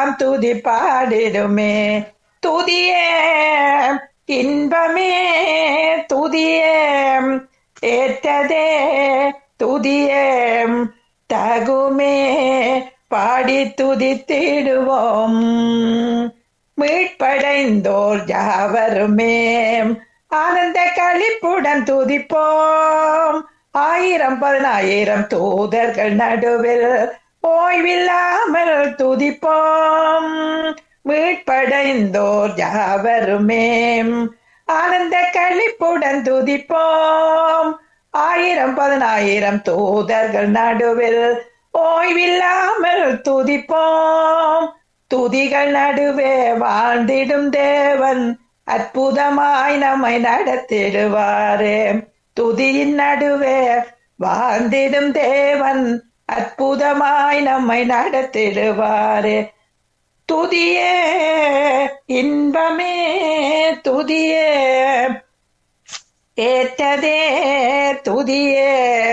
எல்லாம் துதி பாடிடுமே துதியே இன்பமே துதியே ஏற்றதே துதியே தகுமே பாடி துதித்திடுவோம் மீட்படைந்தோர் யாவருமே ஆனந்த களிப்புடன் துதிப்போம் ஆயிரம் பதினாயிரம் தூதர்கள் நடுவில் ஓய்வில்லாமல் துதிப்போம் மீட்படைந்தோர் யாவருமே ஆனந்த களிப்புடன் துதிப்போம் ஆயிரம் பதினாயிரம் தூதர்கள் நடுவில் ஓய்வில்லாமல் துதிப்போம் துதிகள் நடுவே வாழ்ந்திடும் தேவன் அற்புதமாய் நம்மை நடத்திடுவாரே துதியின் நடுவே வாழ்ந்திடும் தேவன் அற்புதமாய் நம்மை நடத்திடுவாரே துதியே இன்பமே துதியே ஏற்றதே துதியே